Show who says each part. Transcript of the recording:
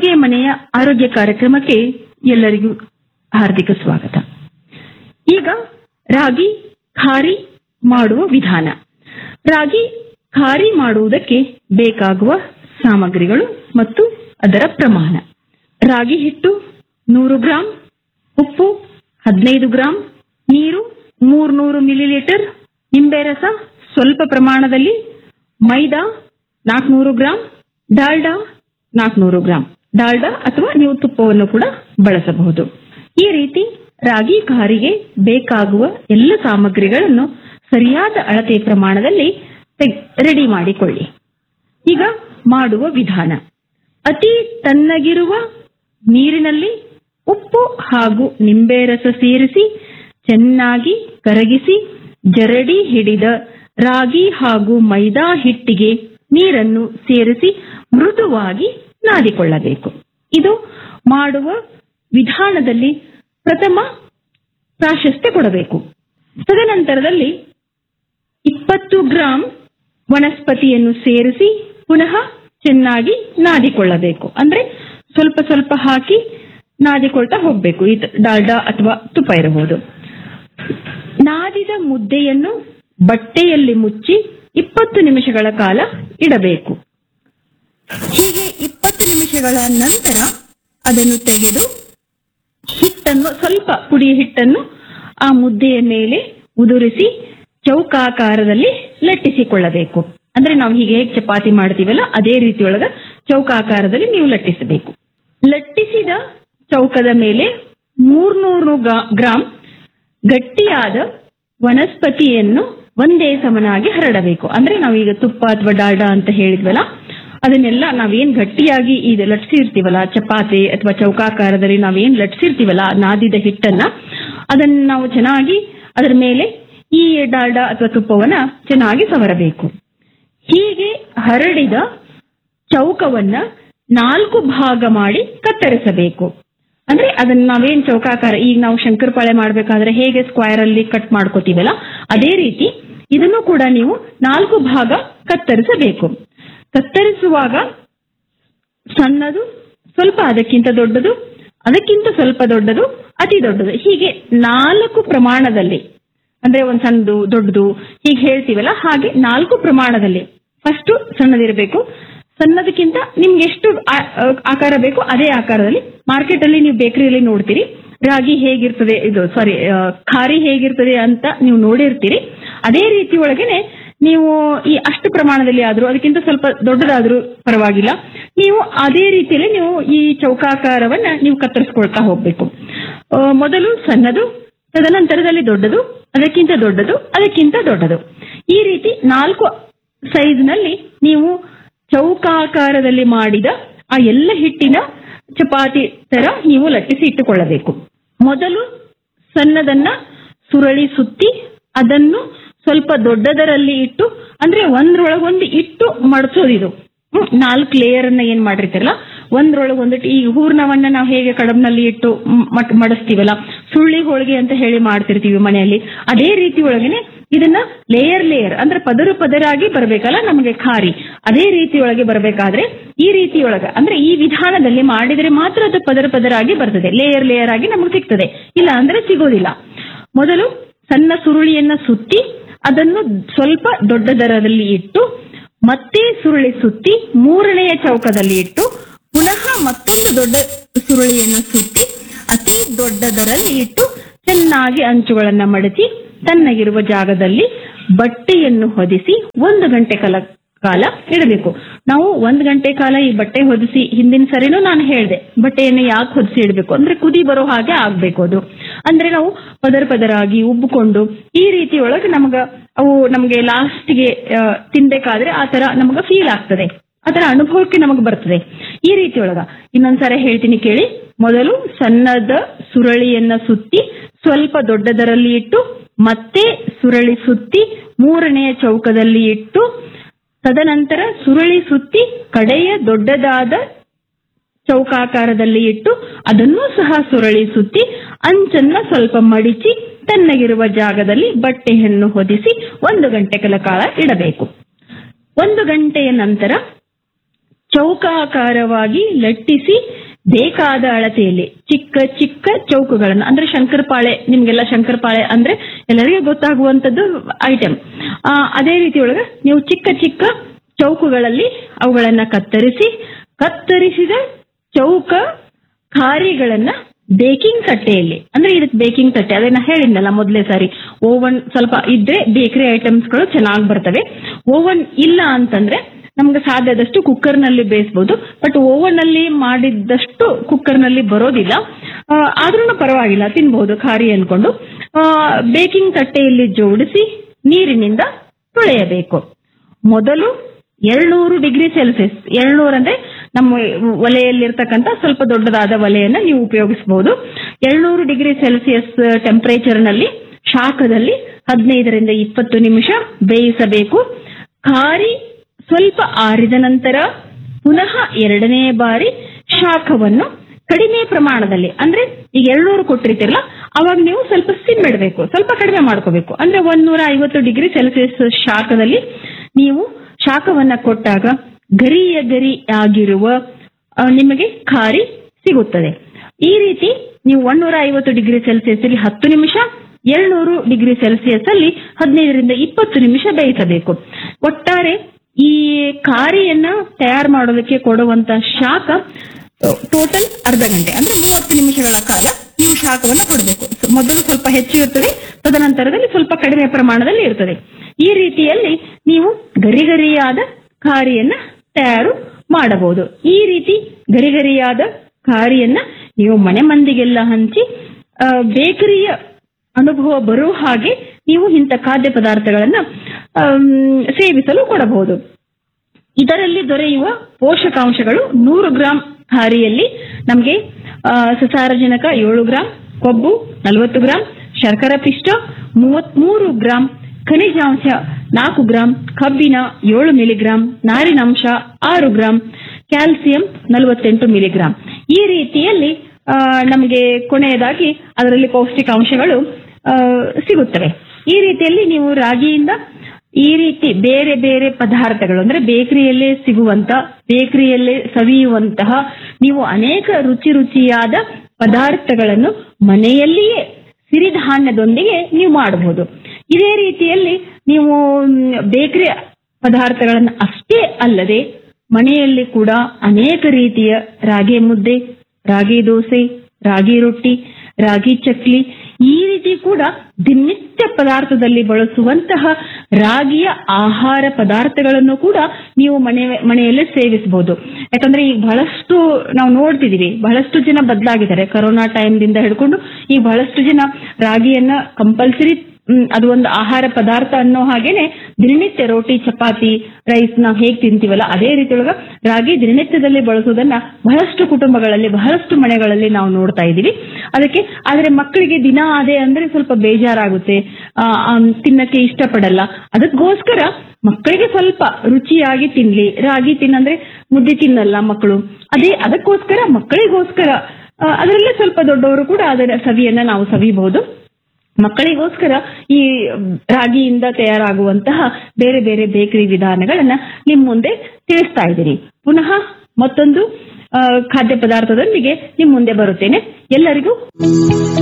Speaker 1: ಅಡುಗೆ ಮನೆಯ ಆರೋಗ್ಯ ಕಾರ್ಯಕ್ರಮಕ್ಕೆ ಎಲ್ಲರಿಗೂ ಹಾರ್ದಿಕ ಸ್ವಾಗತ ಈಗ ರಾಗಿ ಖಾರಿ ಮಾಡುವ ವಿಧಾನ ರಾಗಿ ಖಾರಿ ಮಾಡುವುದಕ್ಕೆ ಬೇಕಾಗುವ ಸಾಮಗ್ರಿಗಳು ಮತ್ತು ಅದರ ಪ್ರಮಾಣ ರಾಗಿ ಹಿಟ್ಟು ನೂರು ಗ್ರಾಂ ಉಪ್ಪು ಹದಿನೈದು ಗ್ರಾಂ ನೀರು ಮೂರ್ನೂರು ಮಿಲಿಲೀಟರ್ ನಿಂಬೆ ರಸ ಸ್ವಲ್ಪ ಪ್ರಮಾಣದಲ್ಲಿ ಮೈದಾ ನಾಲ್ಕುನೂರು ಗ್ರಾಂ ಡಾಲ್ಡಾ ನಾಲ್ಕುನೂರು ಗ್ರಾಂ ಡಾಲ್ಡಾ ಅಥವಾ ನೀವು ತುಪ್ಪವನ್ನು ಕೂಡ ಬಳಸಬಹುದು ಈ ರೀತಿ ರಾಗಿ ಖಾರಿಗೆ ಬೇಕಾಗುವ ಎಲ್ಲ ಸಾಮಗ್ರಿಗಳನ್ನು ಸರಿಯಾದ ಅಳತೆ ಪ್ರಮಾಣದಲ್ಲಿ ರೆಡಿ ಮಾಡಿಕೊಳ್ಳಿ ಈಗ ಮಾಡುವ ವಿಧಾನ ಅತಿ ತಣ್ಣಗಿರುವ ನೀರಿನಲ್ಲಿ ಉಪ್ಪು ಹಾಗೂ ನಿಂಬೆ ರಸ ಸೇರಿಸಿ ಚೆನ್ನಾಗಿ ಕರಗಿಸಿ ಜರಡಿ ಹಿಡಿದ ರಾಗಿ ಹಾಗೂ ಮೈದಾ ಹಿಟ್ಟಿಗೆ ನೀರನ್ನು ಸೇರಿಸಿ ಮೃದುವಾಗಿ ನಾದಿಕೊಳ್ಳಬೇಕು ಇದು ಮಾಡುವ ವಿಧಾನದಲ್ಲಿ ಪ್ರಥಮ ಪ್ರಾಶಸ್ತ್ಯ ಕೊಡಬೇಕು ತದನಂತರದಲ್ಲಿ ಇಪ್ಪತ್ತು ಗ್ರಾಂ ವನಸ್ಪತಿಯನ್ನು ಸೇರಿಸಿ ಪುನಃ ಚೆನ್ನಾಗಿ ನಾದಿಕೊಳ್ಳಬೇಕು ಅಂದ್ರೆ ಸ್ವಲ್ಪ ಸ್ವಲ್ಪ ಹಾಕಿ ನಾದಿಕೊಳ್ತಾ ಹೋಗ್ಬೇಕು ಇದು ಡಾಲ್ಡಾ ಅಥವಾ ತುಪ್ಪ ಇರಬಹುದು ನಾದಿದ ಮುದ್ದೆಯನ್ನು ಬಟ್ಟೆಯಲ್ಲಿ ಮುಚ್ಚಿ ಇಪ್ಪತ್ತು ನಿಮಿಷಗಳ ಕಾಲ ಇಡಬೇಕು ಹೀಗೆ ಇಪ್ಪತ್ತು ನಿಮಿಷಗಳ ನಂತರ ಅದನ್ನು ತೆಗೆದು ಹಿಟ್ಟನ್ನು ಸ್ವಲ್ಪ ಪುಡಿಯ ಹಿಟ್ಟನ್ನು ಆ ಮುದ್ದೆಯ ಮೇಲೆ ಉದುರಿಸಿ ಚೌಕಾಕಾರದಲ್ಲಿ ಲಟ್ಟಿಸಿಕೊಳ್ಳಬೇಕು ಅಂದ್ರೆ ನಾವು ಹೀಗೆ ಹೇಗೆ ಚಪಾತಿ ಮಾಡ್ತೀವಲ್ಲ ಅದೇ ರೀತಿಯೊಳಗ ಚೌಕಾಕಾರದಲ್ಲಿ ನೀವು ಲಟ್ಟಿಸಬೇಕು ಲಟ್ಟಿಸಿದ ಚೌಕದ ಮೇಲೆ ಮೂರ್ನೂರು ಗ್ರಾಂ ಗಟ್ಟಿಯಾದ ವನಸ್ಪತಿಯನ್ನು ಒಂದೇ ಸಮನಾಗಿ ಹರಡಬೇಕು ಅಂದ್ರೆ ನಾವೀಗ ತುಪ್ಪ ಅಥವಾ ಡಾಲ್ಡಾ ಅಂತ ಹೇಳಿದ್ವಲ್ಲ ಅದನ್ನೆಲ್ಲ ನಾವೇನ್ ಗಟ್ಟಿಯಾಗಿ ಇದು ಲಟ್ಸಿರ್ತೀವಲ್ಲ ಚಪಾತಿ ಅಥವಾ ಚೌಕಾಕಾರದಲ್ಲಿ ನಾವೇನ್ ಲಟ್ಸಿರ್ತೀವಲ್ಲ ನಾದಿದ ಹಿಟ್ಟನ್ನ ಅದನ್ನ ನಾವು ಚೆನ್ನಾಗಿ ಅದರ ಮೇಲೆ ಈ ಡಾಲ್ಡಾ ಅಥವಾ ತುಪ್ಪವನ್ನ ಚೆನ್ನಾಗಿ ಸವರಬೇಕು ಹೀಗೆ ಹರಡಿದ ಚೌಕವನ್ನ ನಾಲ್ಕು ಭಾಗ ಮಾಡಿ ಕತ್ತರಿಸಬೇಕು ಅಂದ್ರೆ ಅದನ್ನ ನಾವೇನ್ ಚೌಕಾಕಾರ ಈಗ ನಾವು ಶಂಕರಪಾಳೆ ಮಾಡ್ಬೇಕಾದ್ರೆ ಹೇಗೆ ಸ್ಕ್ವೈರ್ ಅಲ್ಲಿ ಕಟ್ ಮಾಡ್ಕೋತೀವಲ್ಲ ಅದೇ ರೀತಿ ಇದನ್ನು ಕೂಡ ನೀವು ನಾಲ್ಕು ಭಾಗ ಕತ್ತರಿಸಬೇಕು ಕತ್ತರಿಸುವಾಗ ಸಣ್ಣದು ಸ್ವಲ್ಪ ಅದಕ್ಕಿಂತ ದೊಡ್ಡದು ಅದಕ್ಕಿಂತ ಸ್ವಲ್ಪ ದೊಡ್ಡದು ಅತಿ ದೊಡ್ಡದು ಹೀಗೆ ನಾಲ್ಕು ಪ್ರಮಾಣದಲ್ಲಿ ಅಂದ್ರೆ ಒಂದ್ ಸಣ್ಣದು ದೊಡ್ಡದು ಹೀಗೆ ಹೇಳ್ತೀವಲ್ಲ ಹಾಗೆ ನಾಲ್ಕು ಪ್ರಮಾಣದಲ್ಲಿ ಫಸ್ಟ್ ಸಣ್ಣದಿರಬೇಕು ಸಣ್ಣದಕ್ಕಿಂತ ನಿಮ್ಗೆ ಎಷ್ಟು ಆಕಾರ ಬೇಕು ಅದೇ ಆಕಾರದಲ್ಲಿ ಮಾರ್ಕೆಟ್ ಅಲ್ಲಿ ನೀವು ಬೇಕರಿಯಲ್ಲಿ ನೋಡ್ತೀರಿ ರಾಗಿ ಹೇಗಿರ್ತದೆ ಇದು ಸಾರಿ ಖಾರಿ ಹೇಗಿರ್ತದೆ ಅಂತ ನೀವು ನೋಡಿರ್ತೀರಿ ಅದೇ ರೀತಿ ಒಳಗೇನೆ ನೀವು ಈ ಅಷ್ಟು ಪ್ರಮಾಣದಲ್ಲಿ ಆದ್ರೂ ಅದಕ್ಕಿಂತ ಸ್ವಲ್ಪ ದೊಡ್ಡದಾದ್ರೂ ಪರವಾಗಿಲ್ಲ ನೀವು ಅದೇ ರೀತಿಯಲ್ಲಿ ನೀವು ಈ ಚೌಕಾಕಾರವನ್ನ ನೀವು ಕತ್ತರಿಸ್ಕೊಳ್ತಾ ಹೋಗ್ಬೇಕು ಮೊದಲು ಸಣ್ಣದು ತದನಂತರದಲ್ಲಿ ದೊಡ್ಡದು ಅದಕ್ಕಿಂತ ದೊಡ್ಡದು ಅದಕ್ಕಿಂತ ದೊಡ್ಡದು ಈ ರೀತಿ ನಾಲ್ಕು ಸೈಜ್ ನಲ್ಲಿ ನೀವು ಚೌಕಾಕಾರದಲ್ಲಿ ಮಾಡಿದ ಆ ಎಲ್ಲ ಹಿಟ್ಟಿನ ಚಪಾತಿ ತರ ನೀವು ಲಟ್ಟಿಸಿ ಇಟ್ಟುಕೊಳ್ಳಬೇಕು ಮೊದಲು ಸಣ್ಣದನ್ನ ಸುರಳಿ ಸುತ್ತಿ ಅದನ್ನು ಸ್ವಲ್ಪ ದೊಡ್ಡದರಲ್ಲಿ ಇಟ್ಟು ಅಂದ್ರೆ ಒಂದ್ರೊಳಗೊಂದು ಇಟ್ಟು ಮಡಚೋದಿದು ನಾಲ್ಕು ಲೇಯರ್ ಅನ್ನ ಏನ್ ಮಾಡಿರ್ತಾರಲ್ಲ ಒಂದ್ರೊಳಗೊಂದಿಟ್ಟು ಈ ಹೂರ್ಣವನ್ನ ನಾವು ಹೇಗೆ ಕಡಬ್ನಲ್ಲಿ ಇಟ್ಟು ಮಡಿಸ್ತೀವಲ್ಲ ಸುಳ್ಳಿ ಹೋಳಿಗೆ ಅಂತ ಹೇಳಿ ಮಾಡ್ತಿರ್ತೀವಿ ಮನೆಯಲ್ಲಿ ಅದೇ ರೀತಿ ಒಳಗೇನೆ ಇದನ್ನ ಲೇಯರ್ ಲೇಯರ್ ಅಂದ್ರೆ ಪದರು ಪದರಾಗಿ ಬರಬೇಕಲ್ಲ ನಮಗೆ ಖಾರಿ ಅದೇ ರೀತಿ ಒಳಗೆ ಬರಬೇಕಾದ್ರೆ ಈ ರೀತಿಯೊಳಗ ಅಂದ್ರೆ ಈ ವಿಧಾನದಲ್ಲಿ ಮಾಡಿದರೆ ಮಾತ್ರ ಅದು ಪದರ ಪದರಾಗಿ ಬರ್ತದೆ ಲೇಯರ್ ಲೇಯರ್ ಆಗಿ ನಮಗೆ ಸಿಗ್ತದೆ ಇಲ್ಲ ಅಂದ್ರೆ ಸಿಗೋದಿಲ್ಲ ಮೊದಲು ಸಣ್ಣ ಸುರುಳಿಯನ್ನ ಸುತ್ತಿ ಅದನ್ನು ಸ್ವಲ್ಪ ದೊಡ್ಡ ದರದಲ್ಲಿ ಇಟ್ಟು ಮತ್ತೆ ಸುರುಳಿ ಸುತ್ತಿ ಮೂರನೆಯ ಚೌಕದಲ್ಲಿ ಇಟ್ಟು ಪುನಃ ಮತ್ತೊಂದು ದೊಡ್ಡ ಸುರುಳಿಯನ್ನು ಸುತ್ತಿ ಅತಿ ದೊಡ್ಡ ದರಲ್ಲಿ ಇಟ್ಟು ಚೆನ್ನಾಗಿ ಅಂಚುಗಳನ್ನ ಮಡಚಿ ತನ್ನಗಿರುವ ಜಾಗದಲ್ಲಿ ಬಟ್ಟೆಯನ್ನು ಹೊದಿಸಿ ಒಂದು ಗಂಟೆ ಕಾಲ ಕಾಲ ಇಡಬೇಕು ನಾವು ಒಂದ್ ಗಂಟೆ ಕಾಲ ಈ ಬಟ್ಟೆ ಹೊದಿಸಿ ಹಿಂದಿನ ಸರಿನೂ ನಾನು ಹೇಳಿದೆ ಬಟ್ಟೆಯನ್ನು ಯಾಕೆ ಹೊದಿಸಿ ಇಡಬೇಕು ಅಂದ್ರೆ ಕುದಿ ಬರೋ ಹಾಗೆ ಆಗ್ಬೇಕು ಅದು ಅಂದ್ರೆ ನಾವು ಪದರ ಪದರಾಗಿ ಉಬ್ಬಿಕೊಂಡು ಈ ರೀತಿ ಒಳಗೆ ನಮಗ ಅವು ನಮಗೆ ಲಾಸ್ಟ್ಗೆ ತಿನ್ಬೇಕಾದ್ರೆ ಆ ತರ ನಮಗ ಫೀಲ್ ಆಗ್ತದೆ ಆತರ ಅನುಭವಕ್ಕೆ ನಮಗ್ ಬರ್ತದೆ ಈ ರೀತಿ ಒಳಗ ಇನ್ನೊಂದ್ಸರಿ ಹೇಳ್ತೀನಿ ಕೇಳಿ ಮೊದಲು ಸಣ್ಣದ ಸುರಳಿಯನ್ನ ಸುತ್ತಿ ಸ್ವಲ್ಪ ದೊಡ್ಡದರಲ್ಲಿ ಇಟ್ಟು ಮತ್ತೆ ಸುರಳಿ ಸುತ್ತಿ ಮೂರನೆಯ ಚೌಕದಲ್ಲಿ ಇಟ್ಟು ತದನಂತರ ಸುರಳಿ ಸುತ್ತಿ ಕಡೆಯ ದೊಡ್ಡದಾದ ಚೌಕಾಕಾರದಲ್ಲಿ ಇಟ್ಟು ಅದನ್ನೂ ಸಹ ಸುರಳಿ ಸುತ್ತಿ ಅಂಚನ್ನ ಸ್ವಲ್ಪ ಮಡಿಚಿ ತಣ್ಣಗಿರುವ ಜಾಗದಲ್ಲಿ ಬಟ್ಟೆಯನ್ನು ಹೊದಿಸಿ ಒಂದು ಗಂಟೆಗಳ ಕಾಲ ಇಡಬೇಕು ಒಂದು ಗಂಟೆಯ ನಂತರ ಚೌಕಾಕಾರವಾಗಿ ಲಟ್ಟಿಸಿ ಬೇಕಾದ ಅಳತೆಯಲ್ಲಿ ಚಿಕ್ಕ ಚಿಕ್ಕ ಚೌಕಗಳನ್ನು ಅಂದ್ರೆ ಶಂಕರಪಾಳೆ ನಿಮ್ಗೆಲ್ಲ ಶಂಕರಪಾಳೆ ಅಂದ್ರೆ ಎಲ್ಲರಿಗೂ ಗೊತ್ತಾಗುವಂತದ್ದು ಐಟಮ್ ಅದೇ ರೀತಿ ಒಳಗೆ ನೀವು ಚಿಕ್ಕ ಚಿಕ್ಕ ಚೌಕಗಳಲ್ಲಿ ಅವುಗಳನ್ನ ಕತ್ತರಿಸಿ ಕತ್ತರಿಸಿದ ಚೌಕ ಖಾರಿಗಳನ್ನ ಬೇಕಿಂಗ್ ತಟ್ಟೆಯಲ್ಲಿ ಅಂದ್ರೆ ಇದಕ್ಕೆ ಬೇಕಿಂಗ್ ತಟ್ಟೆ ಅದನ್ನ ಹೇಳಿದ್ನಲ್ಲ ಮೊದಲೇ ಸಾರಿ ಓವನ್ ಸ್ವಲ್ಪ ಇದ್ರೆ ಬೇಕರಿ ಐಟಮ್ಸ್ಗಳು ಚೆನ್ನಾಗಿ ಬರ್ತವೆ ಓವನ್ ಇಲ್ಲ ಅಂತಂದ್ರೆ ನಮ್ಗೆ ಸಾಧ್ಯದಷ್ಟು ಕುಕ್ಕರ್ ನಲ್ಲಿ ಬೇಯಿಸಬಹುದು ಬಟ್ ಓವನ್ ಅಲ್ಲಿ ಮಾಡಿದ್ದಷ್ಟು ಕುಕ್ಕರ್ ನಲ್ಲಿ ಬರೋದಿಲ್ಲ ಆದ್ರೂ ಪರವಾಗಿಲ್ಲ ತಿನ್ಬಹುದು ಖಾರಿ ಅನ್ಕೊಂಡು ಬೇಕಿಂಗ್ ತಟ್ಟೆಯಲ್ಲಿ ಜೋಡಿಸಿ ನೀರಿನಿಂದ ತೊಳೆಯಬೇಕು ಮೊದಲು ಎರಳ್ನೂರು ಡಿಗ್ರಿ ಸೆಲ್ಸಿಯಸ್ ಎರಳ್ನೂರು ಅಂದ್ರೆ ನಮ್ಮ ಒಲೆಯಲ್ಲಿರ್ತಕ್ಕಂಥ ಸ್ವಲ್ಪ ದೊಡ್ಡದಾದ ಒಲೆಯನ್ನ ನೀವು ಉಪಯೋಗಿಸಬಹುದು ಎರಳ್ನೂರು ಡಿಗ್ರಿ ಸೆಲ್ಸಿಯಸ್ ಟೆಂಪರೇಚರ್ ನಲ್ಲಿ ಶಾಖದಲ್ಲಿ ಹದಿನೈದರಿಂದ ಇಪ್ಪತ್ತು ನಿಮಿಷ ಬೇಯಿಸಬೇಕು ಖಾರಿ ಸ್ವಲ್ಪ ಆರಿದ ನಂತರ ಪುನಃ ಎರಡನೇ ಬಾರಿ ಶಾಖವನ್ನು ಕಡಿಮೆ ಪ್ರಮಾಣದಲ್ಲಿ ಅಂದ್ರೆ ಈಗ ಎರಡ್ನೂರು ಕೊಟ್ಟಿರ್ತಿರಲ್ಲ ಅವಾಗ ನೀವು ಸ್ವಲ್ಪ ಸಿಮ್ ಇಡಬೇಕು ಸ್ವಲ್ಪ ಕಡಿಮೆ ಮಾಡ್ಕೋಬೇಕು ಅಂದ್ರೆ ಒಂದೂರ ಐವತ್ತು ಡಿಗ್ರಿ ಸೆಲ್ಸಿಯಸ್ ಶಾಖದಲ್ಲಿ ನೀವು ಶಾಖವನ್ನ ಕೊಟ್ಟಾಗ ಗರಿಯ ಗರಿ ಆಗಿರುವ ಆ, ನಿಮಗೆ ಖಾರಿ ಸಿಗುತ್ತದೆ ಈ ರೀತಿ ನೀವು ಒಂದೂರ ಐವತ್ತು ಡಿಗ್ರಿ ಸೆಲ್ಸಿಯಸ್ ಅಲ್ಲಿ ಹತ್ತು ನಿಮಿಷ ಎರಡ್ನೂರು ಡಿಗ್ರಿ ಸೆಲ್ಸಿಯಸ್ ಅಲ್ಲಿ ಹದಿನೈದರಿಂದ ಇಪ್ಪತ್ತು ನಿಮಿಷ ಬೇಯಿಸಬೇಕು ಒಟ್ಟಾರೆ ಈ ಖಾರಿಯನ್ನ ತಯಾರು ಮಾಡೋದಕ್ಕೆ ಕೊಡುವಂತ ಶಾಖ ಟೋಟಲ್ ಅರ್ಧ ಗಂಟೆ ಅಂದ್ರೆ ಮೂವತ್ತು ನಿಮಿಷಗಳ ಕಾಲ ನೀವು ಶಾಖವನ್ನು ಕೊಡಬೇಕು ಮೊದಲು ಸ್ವಲ್ಪ ಹೆಚ್ಚು ಇರ್ತದೆ ತದನಂತರದಲ್ಲಿ ಸ್ವಲ್ಪ ಕಡಿಮೆ ಪ್ರಮಾಣದಲ್ಲಿ ಇರ್ತದೆ ಈ ರೀತಿಯಲ್ಲಿ ನೀವು ಗರಿಗರಿಯಾದ ಖಾರಿಯನ್ನ ತಯಾರು ಮಾಡಬಹುದು ಈ ರೀತಿ ಗರಿಗರಿಯಾದ ಖಾರಿಯನ್ನ ನೀವು ಮನೆ ಮಂದಿಗೆಲ್ಲ ಹಂಚಿ ಆ, ಬೇಕರಿಯ ಅನುಭವ ಬರೋ ಹಾಗೆ ನೀವು ಇಂಥ ಖಾದ್ಯ ಪದಾರ್ಥಗಳನ್ನ ಆಮ್, ಸೇವಿಸಲು ಕೊಡಬಹುದು ಇದರಲ್ಲಿ ದೊರೆಯುವ ಪೋಷಕಾಂಶಗಳು ನೂರು ಗ್ರಾಂ ಖಾರಿಯಲ್ಲಿ ನಮಗೆ ಸಸಾರಜನಕ ಏಳು ಗ್ರಾಂ ಕೊಬ್ಬು ನಲವತ್ತು ಗ್ರಾಂ ಶರ್ಕರ ಪಿಷ್ಟ ಮೂವತ್ಮೂರು ಗ್ರಾಂ ಖನಿಜಾಂಶ ನಾಲ್ಕು ಗ್ರಾಂ ಕಬ್ಬಿನ ಏಳು ಮಿಲಿಗ್ರಾಂ ನಾರಿನಾಂಶ ಆರು ಗ್ರಾಂ ಕ್ಯಾಲ್ಸಿಯಂ ನಲವತ್ತೆಂಟು ಮಿಲಿಗ್ರಾಂ ಈ ರೀತಿಯಲ್ಲಿ ಆ, ನಮಗೆ ಕೊನೆಯದಾಗಿ ಅದರಲ್ಲಿ ಪೌಷ್ಟಿಕಾಂಶಗಳು ಆ, ಸಿಗುತ್ತವೆ ಈ ರೀತಿಯಲ್ಲಿ ನೀವು ರಾಗಿಯಿಂದ ಈ ರೀತಿ ಬೇರೆ ಬೇರೆ ಪದಾರ್ಥಗಳು ಅಂದ್ರೆ ಬೇಕರಿಯಲ್ಲೇ ಸಿಗುವಂತ ಬೇಕರಿಯಲ್ಲೇ ಸವಿಯುವಂತಹ ನೀವು ಅನೇಕ ರುಚಿ ರುಚಿಯಾದ ಪದಾರ್ಥಗಳನ್ನು ಮನೆಯಲ್ಲಿಯೇ ಸಿರಿಧಾನ್ಯದೊಂದಿಗೆ ನೀವು ಮಾಡಬಹುದು ಇದೇ ರೀತಿಯಲ್ಲಿ ನೀವು ಬೇಕರಿ ಪದಾರ್ಥಗಳನ್ನು ಅಷ್ಟೇ ಅಲ್ಲದೆ ಮನೆಯಲ್ಲಿ ಕೂಡ ಅನೇಕ ರೀತಿಯ ರಾಗಿ ಮುದ್ದೆ ರಾಗಿ ದೋಸೆ ರಾಗಿ ರೊಟ್ಟಿ ರಾಗಿ ಚಕ್ಲಿ ಈ ರೀತಿ ಕೂಡ ದಿನನಿತ್ಯ ಪದಾರ್ಥದಲ್ಲಿ ಬಳಸುವಂತಹ ರಾಗಿಯ ಆಹಾರ ಪದಾರ್ಥಗಳನ್ನು ಕೂಡ ನೀವು ಮನೆ ಮನೆಯಲ್ಲೇ ಸೇವಿಸಬಹುದು ಯಾಕಂದ್ರೆ ಈಗ ಬಹಳಷ್ಟು ನಾವು ನೋಡ್ತಿದೀವಿ ಬಹಳಷ್ಟು ಜನ ಬದಲಾಗಿದ್ದಾರೆ ಕರೋನಾ ಟೈಮ್ದಿಂದ ಹಿಡ್ಕೊಂಡು ಈಗ ಬಹಳಷ್ಟು ಜನ ರಾಗಿಯನ್ನ ಕಂಪಲ್ಸರಿ ಅದು ಒಂದು ಆಹಾರ ಪದಾರ್ಥ ಅನ್ನೋ ಹಾಗೇನೆ ದಿನನಿತ್ಯ ರೋಟಿ ಚಪಾತಿ ರೈಸ್ ನಾವು ಹೇಗ್ ತಿಂತೀವಲ್ಲ ಅದೇ ರೀತಿ ಒಳಗ ರಾಗಿ ದಿನನಿತ್ಯದಲ್ಲಿ ಬಳಸೋದನ್ನ ಬಹಳಷ್ಟು ಕುಟುಂಬಗಳಲ್ಲಿ ಬಹಳಷ್ಟು ಮನೆಗಳಲ್ಲಿ ನಾವು ನೋಡ್ತಾ ಇದೀವಿ ಅದಕ್ಕೆ ಆದ್ರೆ ಮಕ್ಕಳಿಗೆ ದಿನ ಅದೇ ಅಂದ್ರೆ ಸ್ವಲ್ಪ ಬೇಜಾರಾಗುತ್ತೆ ಆ, ಆ, ತಿನ್ನಕ್ಕೆ ಇಷ್ಟಪಡಲ್ಲ ಅದಕ್ಕೋಸ್ಕರ ಮಕ್ಕಳಿಗೆ ಸ್ವಲ್ಪ ರುಚಿಯಾಗಿ ತಿನ್ಲಿ ರಾಗಿ ತಿನ್ನಂದ್ರೆ ಮುದ್ದೆ ತಿನ್ನಲ್ಲ ಮಕ್ಕಳು ಅದೇ ಅದಕ್ಕೋಸ್ಕರ ಮಕ್ಕಳಿಗೋಸ್ಕರ ಆ, ಅದರಲ್ಲೇ ಸ್ವಲ್ಪ ದೊಡ್ಡವರು ಕೂಡ ಅದರ ಸವಿಯನ್ನ ನಾವು ಸವಿಬಹುದು ಮಕ್ಕಳಿಗೋಸ್ಕರ ಈ ರಾಗಿಯಿಂದ ತಯಾರಾಗುವಂತಹ ಬೇರೆ ಬೇರೆ ಬೇಕರಿ ವಿಧಾನಗಳನ್ನ ನಿಮ್ ಮುಂದೆ ತಿಳಿಸ್ತಾ ಇದ್ದೀನಿ ಪುನಃ ಮತ್ತೊಂದು ಆ, ಖಾದ್ಯ ಪದಾರ್ಥದೊಂದಿಗೆ ನಿಮ್ ಮುಂದೆ ಬರುತ್ತೇನೆ ಎಲ್ಲರಿಗೂ